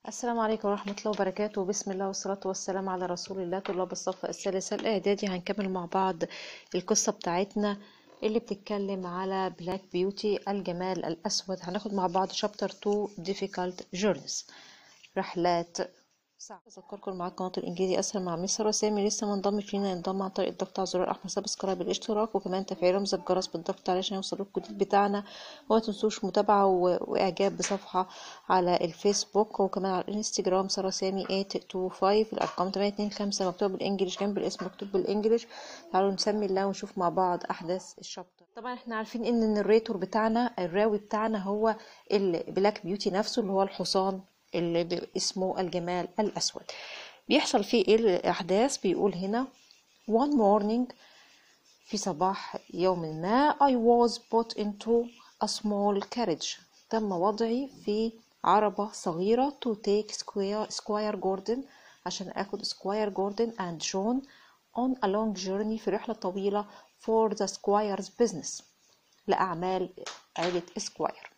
السلام عليكم ورحمة الله وبركاته بسم الله والصلاة والسلام على رسول الله طلاب الصف الثالث الإعدادي هنكمل مع بعض القصة بتاعتنا اللي بتتكلم على بلاك بيوتي الجمال الأسود هناخد مع بعض شابتر 2 difficult journeys رحلات صعبة أذكركم معاكم قناة الإنجليزي أسهل مع مستر وسامي لسه ما انضمش لينا ينضم عن طريق الضغط على زرار أحمر سبسكرايب بالاشتراك وكمان تفعيل رمز الجرس بالضغط عليه عشان يوصلكوا الجديد بتاعنا وما تنسوش متابعة و- وإعجاب بصفحة على الفيسبوك وكمان على الانستجرام سارة سامي 825 الأرقام 825 مكتوب بالإنجليش جنب الاسم مكتوب بالإنجليش تعالوا نسمي الله ونشوف مع بعض أحداث الشابتر طبعا احنا عارفين ان النريتور بتاعنا الراوي بتاعنا هو البلاك بيوتي نفسه اللي هو الحصان اللي ب- اسمه الجمال الأسود بيحصل فيه ايه الأحداث بيقول هنا one morning في صباح يوم ما I was put into a small carriage تم وضعي في عربة صغيرة to take Squire, Squire Gordon عشان أخد Squire Gordon and John on a long journey في رحلة طويلة for the Squire's business لأعمال عيلة Squire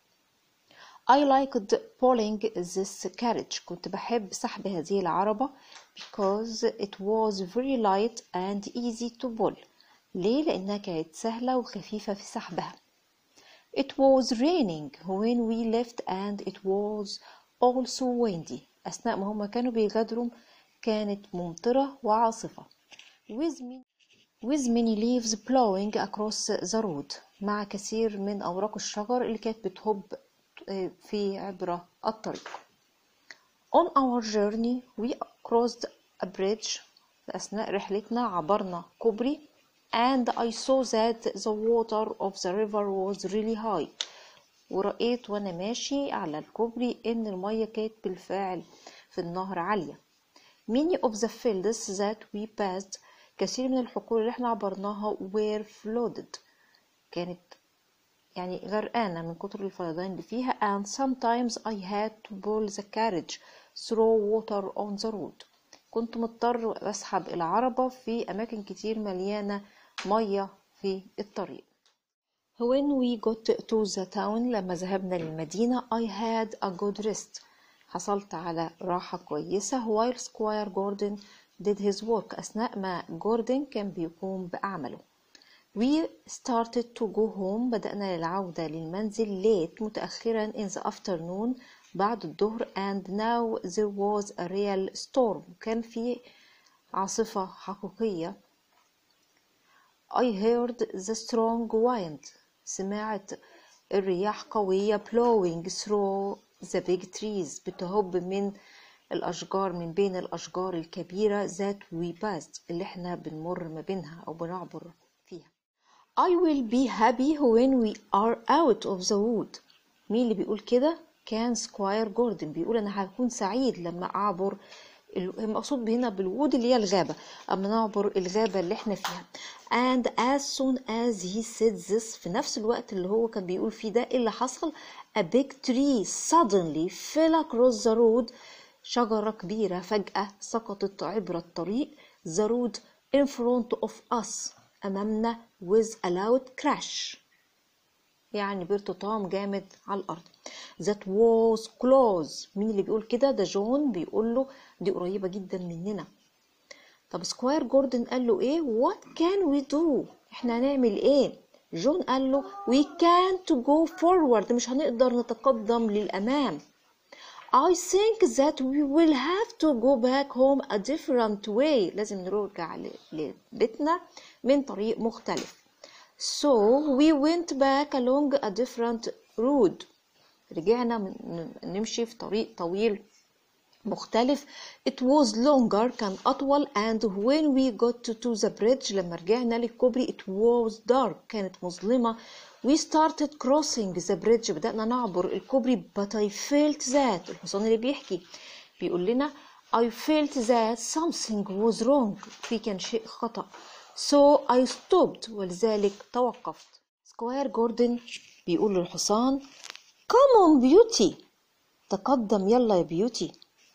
I liked pulling this carriage كنت بحب سحب هذه العربة because it was very light and easy to pull ليه؟ لأنها كانت سهلة وخفيفة في سحبها It was raining when we left and it was also windy أثناء ما هما كانوا بيغادروا كانت ممطرة وعاصفة with many, with many leaves blowing across the road مع كثير من أوراق الشجر اللي كانت بتهب في عبر الطريق On our journey we crossed a bridge في أثناء رحلتنا عبرنا كوبري and I saw that the water of the river was really high ورأيت وأنا ماشي على الكوبري إن المية كانت بالفعل في النهر عالية Many of the fields that we passed كثير من الحقول اللي احنا عبرناها were flooded كانت يعني غرقانة من كتر الفيضان اللي فيها and sometimes I had to pull the carriage through water on the road كنت مضطر أسحب العربة في أماكن كتير مليانة مية في الطريق When we got to the town لما ذهبنا للمدينة I had a good rest حصلت على راحة كويسة while Squire Gordon did his work أثناء ما جوردن كان بيقوم بأعمله We started to go home بدأنا للعودة للمنزل late متأخرا in the afternoon بعد الظهر and now there was a real storm كان في عاصفة حقيقية I heard the strong wind سمعت الرياح قوية blowing through the big trees بتهب من الأشجار من بين الأشجار الكبيرة that we passed اللي احنا بنمر ما بينها أو بنعبر فيها I will be happy when we are out of the wood مين اللي بيقول كده كان سكواير جوردن بيقول انا هكون سعيد لما اعبر ال- المقصود هنا بالوود اللي هي الغابة أما نعبر الغابة اللي احنا فيها and as soon as he said this في نفس الوقت اللي هو كان بيقول فيه ده إيه اللي حصل a big tree suddenly fell across the road شجرة كبيرة فجأة سقطت عبر الطريق the road in front of us أمامنا with a loud crash يعني بارتطام جامد على الأرض that was close مين اللي بيقول كده ده جون بيقول له دي قريبة جدا مننا طب سكواير جوردن قال له ايه what can we do احنا هنعمل ايه جون قال له we can't go forward مش هنقدر نتقدم للأمام I think that we will have to go back home a different way لازم نرجع ل- لبيتنا من طريق مختلف So we went back along a different road رجعنا من- ن- نمشي في طريق طويل مختلف it was longer كان أطول and when we got to the bridge لما رجعنا للكوبري it was dark كانت مظلمة we started crossing the bridge بدأنا نعبر الكوبري but I felt that الحصان اللي بيحكي بيقول لنا I felt that something was wrong في كان شيء خطأ so I stopped ولذلك توقفت سكواير جوردن بيقول للحصان come on beauty تقدم يلا يا بيوتي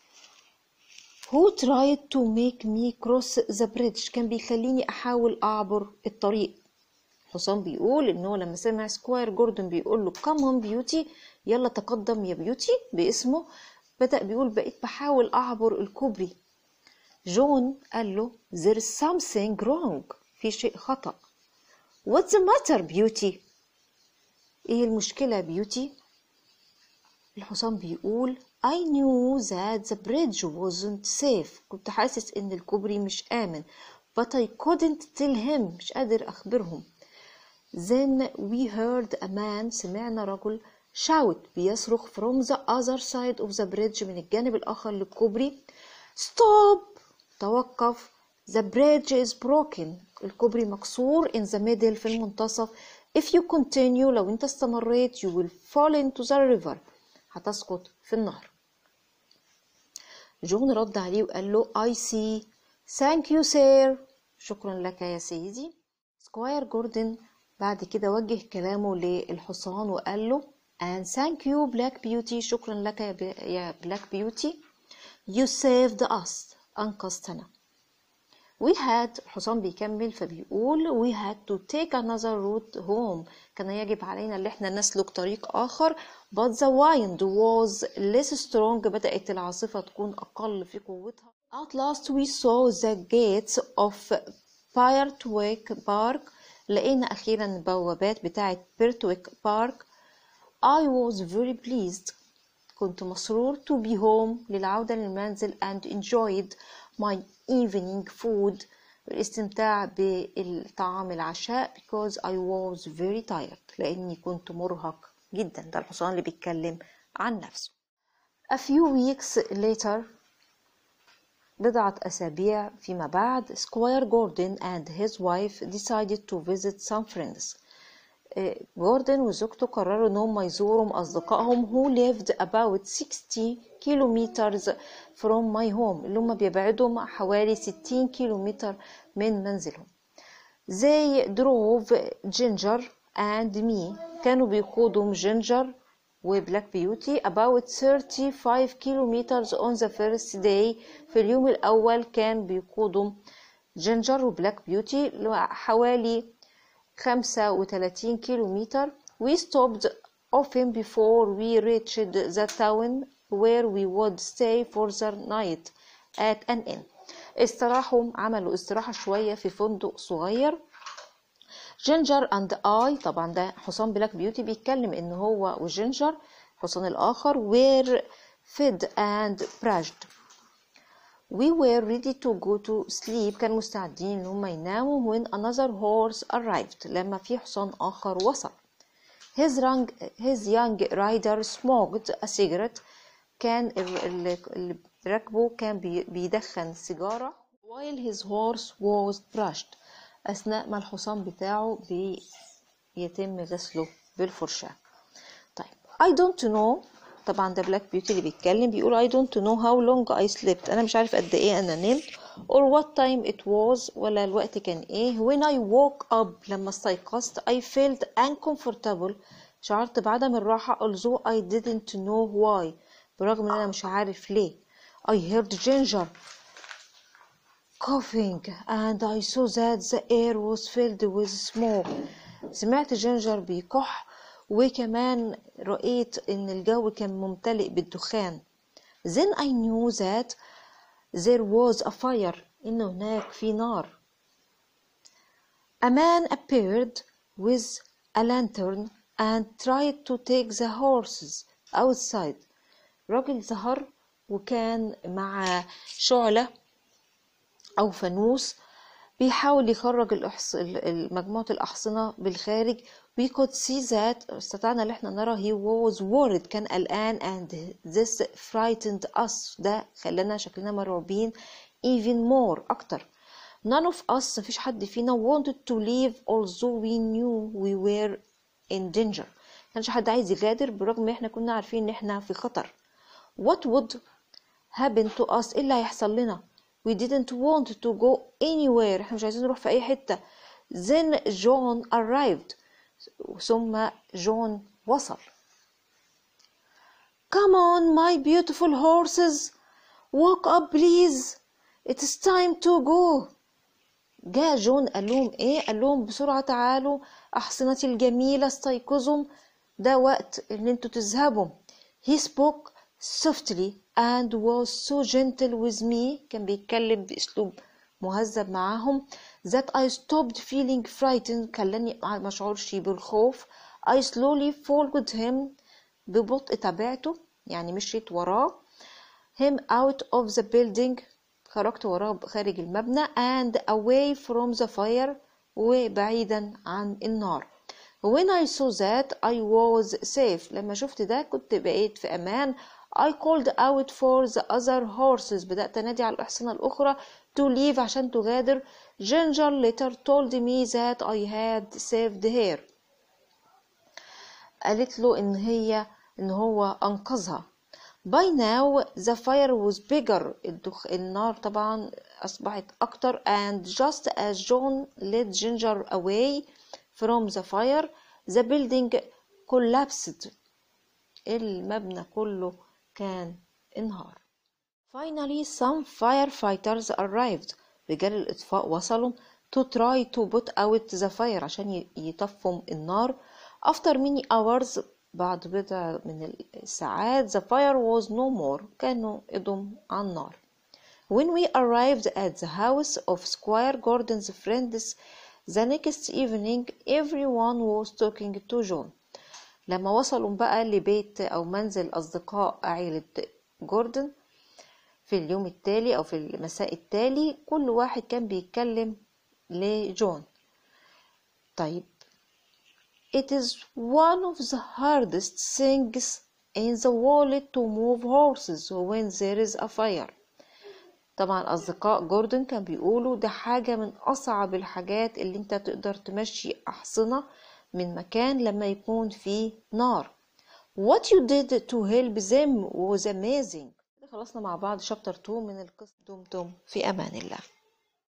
Who tried to make me cross the bridge كان بيخليني أحاول أعبر الطريق الحصان بيقول إن هو لما سمع سكواير جوردن بيقول له come on beauty يلا تقدم يا بيوتي باسمه بدأ بيقول بقيت بحاول أعبر الكوبري جون قال له there's something wrong في شيء خطأ what's the matter beauty ايه المشكلة بيوتي الحصان بيقول I knew that the bridge wasn't safe كنت حاسس ان الكوبري مش آمن but I couldn't tell him مش قادر أخبرهم then we heard a man سمعنا رجل shout بيصرخ from the other side of the bridge من الجانب الآخر للكوبري stop توقف the bridge is broken الكوبري مكسور in the middle في المنتصف if you continue لو انت استمريت you will fall into the river هتسقط في النهر جون رد عليه وقال له I see thank you sir شكرا لك يا سيدي سكواير جوردن بعد كده وجه كلامه للحصان وقال له and thank you black beauty شكرا لك يا, ب... يا black beauty you saved us أنقذتنا we had الحصان بيكمل فبيقول we had to take another route home كان يجب علينا اللي احنا نسلك طريق آخر but the wind was less strong بدأت العاصفة تكون أقل في قوتها at last we saw the gates of Pirtwick Park لقينا أخيرا البوابات بتاعة بيرتويك بارك I was very pleased كنت مسرور to be home للعودة للمنزل and enjoyed my evening food والاستمتاع بالطعام العشاء because I was very tired لأني كنت مرهق جدا ده الحصان اللي بيتكلم عن نفسه A few weeks later بضعة أسابيع فيما بعد Squire Gordon and his wife decided to visit some friends جوردن وزوجته قرروا ان هم يزوروا اصدقائهم who lived about 60 kilometers from my home اللي هم بيبعدوا حوالي 60 كيلومتر من منزلهم they drove ginger and me كانوا بيقودوا جينجر وبلاك بيوتي about 35 kilometers on the first day في اليوم الأول كان بيقودوا جينجر وبلاك بيوتي حوالي 35 كيلومتر we stopped often before we reached the town where we would stay for the night at an inn استراحوا عملوا استراحة شوية في فندق صغير جينجر اند اي طبعا ده حصان بلاك بيوتي بيتكلم ان هو وجينجر الحصان الاخر were fed and brushed we were ready to go to sleep كانوا مستعدين ان هم يناموا when another horse arrived لما في حصان اخر وصل his young, his young rider smoked a cigarette كان اللي راكبه كان بيدخن سيجارة while his horse was brushed أثناء ما الحصان بتاعه بيتم غسله بالفرشاة طيب I don't know طبعا ده بلاك بيوتي اللي بيتكلم بيقول I don't know how long I slept أنا مش عارف قد إيه أنا نمت or what time it was ولا الوقت كان إيه when I woke up لما استيقظت I felt uncomfortable شعرت بعدم الراحة although I didn't know why برغم إن أنا مش عارف ليه I heard ginger coughing and I saw that the air was filled with smoke سمعت جينجر بيكح وكمان رأيت إن الجو كان ممتلئ بالدخان then I knew that there was a fire إن هناك في نار a man appeared with a lantern and tried to take the horses outside راجل ظهر وكان مع شعلة أو فانوس بيحاول يخرج الأحص... مجموعة الأحصنة بالخارج we could see that استطعنا ان احنا نرى he was worried كان قلقان and this frightened us ده خلانا شكلنا مرعوبين even more اكتر none of us مفيش حد فينا wanted to leave although we knew we were in danger كانش حد عايز يغادر برغم ان احنا كنا عارفين ان احنا في خطر what would happen to us ايه اللي هيحصل لنا we didn't want to go anywhere احنا مش عايزين نروح في اي حتة then John arrived ثم جون وصل Come on my beautiful horses walk up please it's time to go جاء جون قال لهم ايه قال لهم بسرعة تعالوا أحصنتي الجميلة استيقظوا ده وقت ان انتوا تذهبوا he spoke softly and was so gentle with me كان بيتكلم بأسلوب مهذب معاهم that I stopped feeling frightened خلاني ما اشعرش بالخوف I slowly followed him ببطء تابعته يعني مشيت وراه him out of the building خرجت وراه خارج المبنى and away from the fire وبعيدا عن النار when I saw that I was safe لما شفت ده كنت بقيت في أمان I called out for the other horses بدأت أنادي على الأحصنة الأخرى to leave عشان تغادر Ginger later told me that I had saved her قالت له إن هي إن هو أنقذها By now the fire was bigger الدخ... النار طبعا أصبحت أكتر and just as John led Ginger away from the fire the building collapsed المبنى كله كان انهار Finally some firefighters arrived رجال الإطفاء وصلوا to try to put out the fire عشان يطفوا النار after many hours بعد بضع من الساعات the fire was no more كانوا قضوا على النار when we arrived at the house of Squire Gordon's friends the next evening everyone was talking to John لما وصلوا بقى لبيت أو منزل أصدقاء عائلة جوردن في اليوم التالي أو في المساء التالي كل واحد كان بيتكلم لجون طيب It is one of the hardest things in the world to move horses when there is a fire طبعا أصدقاء جوردن كان بيقولوا ده حاجة من أصعب الحاجات اللي انت تقدر تمشي أحصنة من مكان لما يكون فيه نار What you did to help them was amazing خلصنا مع بعض شابتر 2 من القصة دمتم في أمان الله